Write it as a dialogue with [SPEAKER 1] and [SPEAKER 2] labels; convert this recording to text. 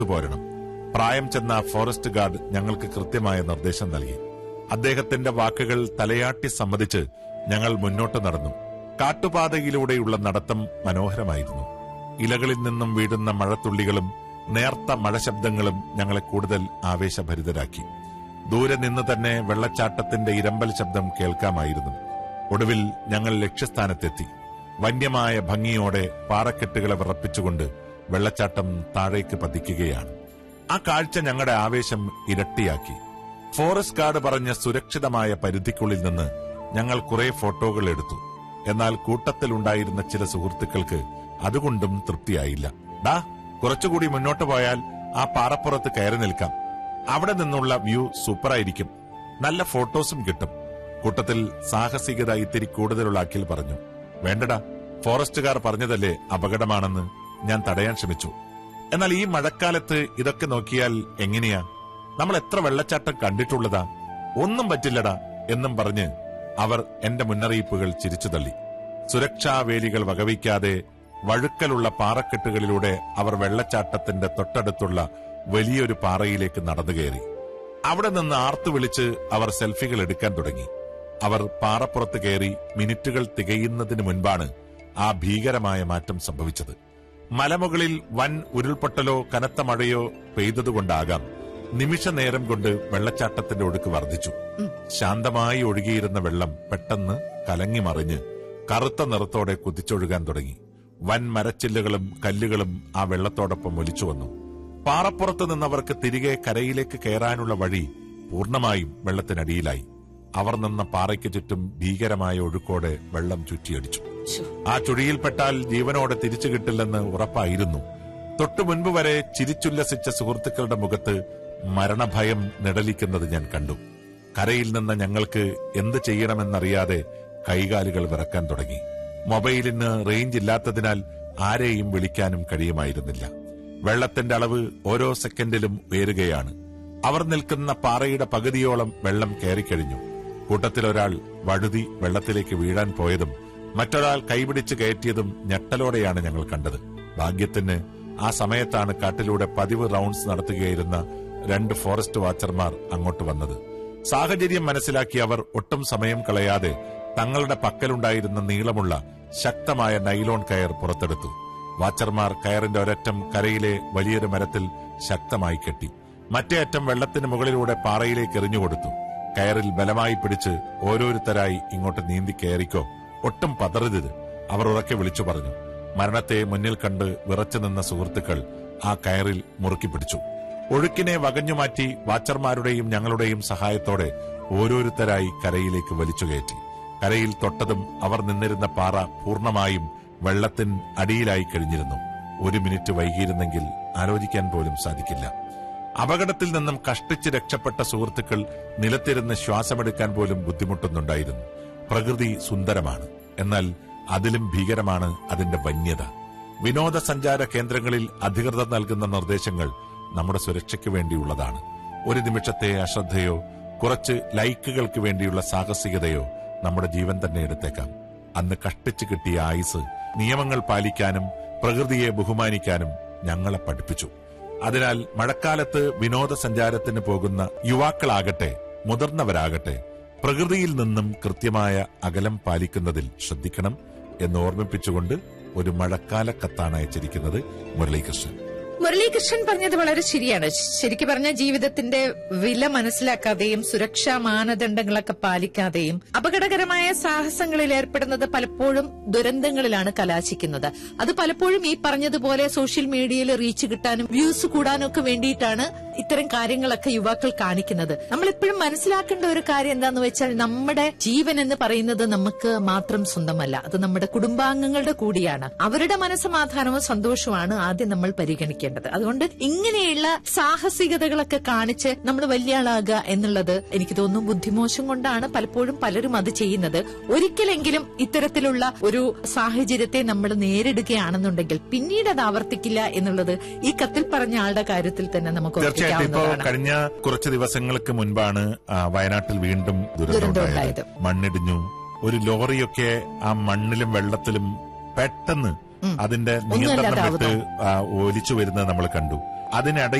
[SPEAKER 1] പോരണം പ്രായം ചെന്ന ഫോറസ്റ്റ് ഗാർഡ് ഞങ്ങൾക്ക് കൃത്യമായ നിർദ്ദേശം നൽകി അദ്ദേഹത്തിന്റെ വാക്കുകൾ തലയാട്ടി സമ്മതിച്ച് ഞങ്ങൾ മുന്നോട്ട് നടന്നു കാട്ടുപാതയിലൂടെയുള്ള നടത്തം മനോഹരമായിരുന്നു ഇലകളിൽ നിന്നും വീഴുന്ന മഴത്തുള്ളികളും നേർത്ത മഴ ശബ്ദങ്ങളും ഞങ്ങളെ കൂടുതൽ ആവേശഭരിതരാക്കി ദൂരെ നിന്ന് തന്നെ വെള്ളച്ചാട്ടത്തിന്റെ ഇരമ്പൽ ശബ്ദം കേൾക്കാമായിരുന്നു ഒടുവിൽ ഞങ്ങൾ ലക്ഷ്യസ്ഥാനത്തെത്തി വന്യമായ ഭംഗിയോടെ പാറക്കെട്ടുകളെ വിറപ്പിച്ചുകൊണ്ട് വെള്ളച്ചാട്ടം താഴേക്ക് പതിക്കുകയാണ് ആ കാഴ്ച ഞങ്ങളുടെ ആവേശം ഇരട്ടിയാക്കി ഫോറസ്റ്റ് ഗാർഡ് പറഞ്ഞ സുരക്ഷിതമായ പരിധിക്കുള്ളിൽ നിന്ന് ഞങ്ങൾ കുറെ ഫോട്ടോകൾ എടുത്തു എന്നാൽ കൂട്ടത്തിലുണ്ടായിരുന്ന ചില സുഹൃത്തുക്കൾക്ക് അതുകൊണ്ടും തൃപ്തിയായില്ല ഡാ കുറച്ചുകൂടി മുന്നോട്ട് പോയാൽ ആ പാറപ്പുറത്ത് കയറി നിൽക്കാം അവിടെ നിന്നുള്ള വ്യൂ സൂപ്പറായിരിക്കും നല്ല ഫോട്ടോസും കിട്ടും കൂട്ടത്തിൽ സാഹസികത ഇത്തിരി കൂടുതലുള്ള അഖിൽ പറഞ്ഞു വേണ്ടടാ ഫോറസ്റ്റുകാർ പറഞ്ഞതല്ലേ അപകടമാണെന്ന് ഞാൻ തടയാൻ ശ്രമിച്ചു എന്നാൽ ഈ മഴക്കാലത്ത് ഇതൊക്കെ നോക്കിയാൽ എങ്ങനെയാ നമ്മൾ എത്ര വെള്ളച്ചാട്ടം കണ്ടിട്ടുള്ളതാ ഒന്നും പറ്റില്ലടാ എന്നും പറഞ്ഞ് അവർ എന്റെ മുന്നറിയിപ്പുകൾ ചിരിച്ചു തള്ളി സുരക്ഷാ വേലികൾ വകവയ്ക്കാതെ വഴുക്കലുള്ള പാറക്കെട്ടുകളിലൂടെ അവർ വെള്ളച്ചാട്ടത്തിന്റെ തൊട്ടടുത്തുള്ള വലിയൊരു പാറയിലേക്ക് നടന്നു കയറി അവിടെ നിന്ന് ആർത്തു വിളിച്ച് അവർ സെൽഫികൾ എടുക്കാൻ തുടങ്ങി അവർ പാറപ്പുറത്ത് കയറി മിനിറ്റുകൾ തികയുന്നതിന് മുൻപാണ് ആ ഭീകരമായ മാറ്റം സംഭവിച്ചത് മലമുകളിൽ വൻ ഉരുൾപൊട്ടലോ കനത്ത മഴയോ പെയ്തതുകൊണ്ടാകാം നിമിഷ നേരം കൊണ്ട് വെള്ളച്ചാട്ടത്തിന്റെ ഒഴുക്ക് വർദ്ധിച്ചു ശാന്തമായി ഒഴുകിയിരുന്ന വെള്ളം പെട്ടെന്ന് കലങ്ങി മറിഞ്ഞ് കറുത്ത നിറത്തോടെ കുതിച്ചൊഴുകാൻ തുടങ്ങി വൻ മരച്ചില്ലുകളും കല്ലുകളും ആ വെള്ളത്തോടൊപ്പം ഒലിച്ചു വന്നു പാറപ്പുറത്ത് നിന്നവർക്ക് തിരികെ കരയിലേക്ക് കയറാനുള്ള വഴി പൂർണ്ണമായും വെള്ളത്തിനടിയിലായി അവർ നിന്ന പാറയ്ക്ക് ചുറ്റും ഭീകരമായ ഒഴുക്കോടെ വെള്ളം ചുറ്റിയടിച്ചു
[SPEAKER 2] ശ്ശോ.
[SPEAKER 1] ആ ചുഴിയിൽപ്പെട്ടാൽ ജീവനോടെ തിരിച്ചു കിട്ടില്ലെന്ന് ഉറപ്പായിരുന്നു തൊട്ടു മുൻപ് വരെ ചിരിച്ചുല്ലസിച്ച സുഹൃത്തുക്കളുടെ മുഖത്ത് മരണഭയം നിഴലിക്കുന്നത് ഞാൻ കണ്ടു കരയിൽ നിന്ന് ഞങ്ങൾക്ക് എന്ത് ചെയ്യണമെന്നറിയാതെ കൈകാലുകൾ വിറക്കാൻ തുടങ്ങി മൊബൈലിന് റേഞ്ച് ഇല്ലാത്തതിനാൽ ആരെയും വിളിക്കാനും കഴിയുമായിരുന്നില്ല വെള്ളത്തിന്റെ അളവ് ഓരോ സെക്കൻഡിലും ഉയരുകയാണ് അവർ നിൽക്കുന്ന പാറയുടെ പകുതിയോളം വെള്ളം കയറിക്കഴിഞ്ഞു കൂട്ടത്തിലൊരാൾ വഴുതി വെള്ളത്തിലേക്ക് വീഴാൻ പോയതും മറ്റൊരാൾ കൈപിടിച്ച് കയറ്റിയതും ഞെട്ടലോടെയാണ് ഞങ്ങൾ കണ്ടത് ഭാഗ്യത്തിന് ആ സമയത്താണ് കാട്ടിലൂടെ പതിവ് റൗണ്ട്സ് നടത്തുകയായിരുന്ന രണ്ട് ഫോറസ്റ്റ് വാച്ചർമാർ അങ്ങോട്ട് വന്നത് സാഹചര്യം മനസ്സിലാക്കി അവർ ഒട്ടും സമയം കളയാതെ തങ്ങളുടെ പക്കലുണ്ടായിരുന്ന നീളമുള്ള ശക്തമായ നൈലോൺ കയർ പുറത്തെടുത്തു വാച്ചർമാർ കയറിന്റെ ഒരറ്റം കരയിലെ വലിയൊരു മരത്തിൽ ശക്തമായി കെട്ടി മറ്റേ അറ്റം വെള്ളത്തിന് മുകളിലൂടെ പാറയിലേക്ക് എറിഞ്ഞുകൊടുത്തു കയറിൽ ബലമായി പിടിച്ച് ഓരോരുത്തരായി ഇങ്ങോട്ട് നീന്തി കയറിക്കോ ഒട്ടും പതറരുത് അവർ ഉറക്കെ വിളിച്ചു പറഞ്ഞു മരണത്തെ മുന്നിൽ കണ്ട് വിറച്ചു നിന്ന സുഹൃത്തുക്കൾ ആ കയറിൽ മുറുക്കി പിടിച്ചു ഒഴുക്കിനെ വകഞ്ഞുമാറ്റി വാച്ചർമാരുടെയും ഞങ്ങളുടെയും സഹായത്തോടെ ഓരോരുത്തരായി കരയിലേക്ക് വലിച്ചു കയറ്റി കരയിൽ തൊട്ടതും അവർ നിന്നിരുന്ന പാറ പൂർണ്ണമായും വെള്ളത്തിൻ അടിയിലായി കഴിഞ്ഞിരുന്നു ഒരു മിനിറ്റ് വൈകിയിരുന്നെങ്കിൽ ആലോചിക്കാൻ പോലും സാധിക്കില്ല അപകടത്തിൽ നിന്നും കഷ്ടിച്ച് രക്ഷപ്പെട്ട സുഹൃത്തുക്കൾ നിലത്തിരുന്ന് ശ്വാസമെടുക്കാൻ പോലും ബുദ്ധിമുട്ടുന്നുണ്ടായിരുന്നു പ്രകൃതി സുന്ദരമാണ് എന്നാൽ അതിലും ഭീകരമാണ് അതിന്റെ വന്യത വിനോദസഞ്ചാര കേന്ദ്രങ്ങളിൽ അധികൃതർ നൽകുന്ന നിർദ്ദേശങ്ങൾ നമ്മുടെ സുരക്ഷയ്ക്ക് വേണ്ടിയുള്ളതാണ് ഒരു നിമിഷത്തെ അശ്രദ്ധയോ കുറച്ച് ലൈക്കുകൾക്ക് വേണ്ടിയുള്ള സാഹസികതയോ നമ്മുടെ ജീവൻ തന്നെ എടുത്തേക്കാം അന്ന് കഷ്ടിച്ചു കിട്ടിയ ആയുസ് നിയമങ്ങൾ പാലിക്കാനും പ്രകൃതിയെ ബഹുമാനിക്കാനും ഞങ്ങളെ പഠിപ്പിച്ചു അതിനാൽ മഴക്കാലത്ത് വിനോദസഞ്ചാരത്തിന് പോകുന്ന യുവാക്കളാകട്ടെ മുതിർന്നവരാകട്ടെ പ്രകൃതിയിൽ നിന്നും കൃത്യമായ അകലം പാലിക്കുന്നതിൽ ശ്രദ്ധിക്കണം എന്ന് ഓർമ്മിപ്പിച്ചുകൊണ്ട് ഒരു മഴക്കാല കത്താണ് അയച്ചിരിക്കുന്നത് മുരളീകൃഷ്ണൻ
[SPEAKER 2] മുരളീകൃഷ്ണൻ പറഞ്ഞത് വളരെ ശരിയാണ് ശരിക്കും പറഞ്ഞ ജീവിതത്തിന്റെ വില മനസ്സിലാക്കാതെയും സുരക്ഷാ മാനദണ്ഡങ്ങളൊക്കെ പാലിക്കാതെയും അപകടകരമായ സാഹസങ്ങളിൽ ഏർപ്പെടുന്നത് പലപ്പോഴും ദുരന്തങ്ങളിലാണ് കലാശിക്കുന്നത് അത് പലപ്പോഴും ഈ പറഞ്ഞതുപോലെ സോഷ്യൽ മീഡിയയിൽ റീച്ച് കിട്ടാനും വ്യൂസ് കൂടാനും ഒക്കെ വേണ്ടിയിട്ടാണ് ഇത്തരം കാര്യങ്ങളൊക്കെ യുവാക്കൾ കാണിക്കുന്നത് നമ്മൾ എപ്പോഴും മനസ്സിലാക്കേണ്ട ഒരു കാര്യം എന്താന്ന് വെച്ചാൽ നമ്മുടെ ജീവൻ എന്ന് പറയുന്നത് നമുക്ക് മാത്രം സ്വന്തമല്ല അത് നമ്മുടെ കുടുംബാംഗങ്ങളുടെ കൂടിയാണ് അവരുടെ മനസ്സമാധാനവും സന്തോഷവുമാണ് ആദ്യം നമ്മൾ പരിഗണിക്കേണ്ടത് അതുകൊണ്ട് ഇങ്ങനെയുള്ള സാഹസികതകളൊക്കെ കാണിച്ച് നമ്മൾ വലിയ ആളാകുക എന്നുള്ളത് എനിക്ക് തോന്നുന്നു ബുദ്ധിമോശം കൊണ്ടാണ് പലപ്പോഴും പലരും അത് ചെയ്യുന്നത് ഒരിക്കലെങ്കിലും ഇത്തരത്തിലുള്ള ഒരു സാഹചര്യത്തെ നമ്മൾ നേരിടുകയാണെന്നുണ്ടെങ്കിൽ പിന്നീട് അത് ആവർത്തിക്കില്ല എന്നുള്ളത് ഈ കത്തിൽ പറഞ്ഞ ആളുടെ കാര്യത്തിൽ തന്നെ നമുക്ക്
[SPEAKER 1] തീർച്ചയായിട്ടും ഇപ്പോ
[SPEAKER 2] ഉറപ്പിക്കാവുന്നതാണ്
[SPEAKER 1] കഴിഞ്ഞ കുറച്ച് ദിവസങ്ങൾക്ക് മുൻപാണ് ആ, വയനാട്ടിൽ വീണ്ടും
[SPEAKER 2] ദുരന്തം
[SPEAKER 1] ദുരന്തമുണ്ടായത്
[SPEAKER 2] ഉണ്ടായത്.
[SPEAKER 1] മണ്ണിടിഞ്ഞു ഒരു ലോറിയൊക്കെ ആ മണ്ണിലും വെള്ളത്തിലും പെട്ടെന്ന് അതിന്റെ നിയന്ത്രണം വിട്ട്
[SPEAKER 2] ഇല്ലാതാവുന്നു.
[SPEAKER 1] ആ, ഒലിച്ചു വരുന്നത് നമ്മൾ കണ്ടു അതിനിടയിൽ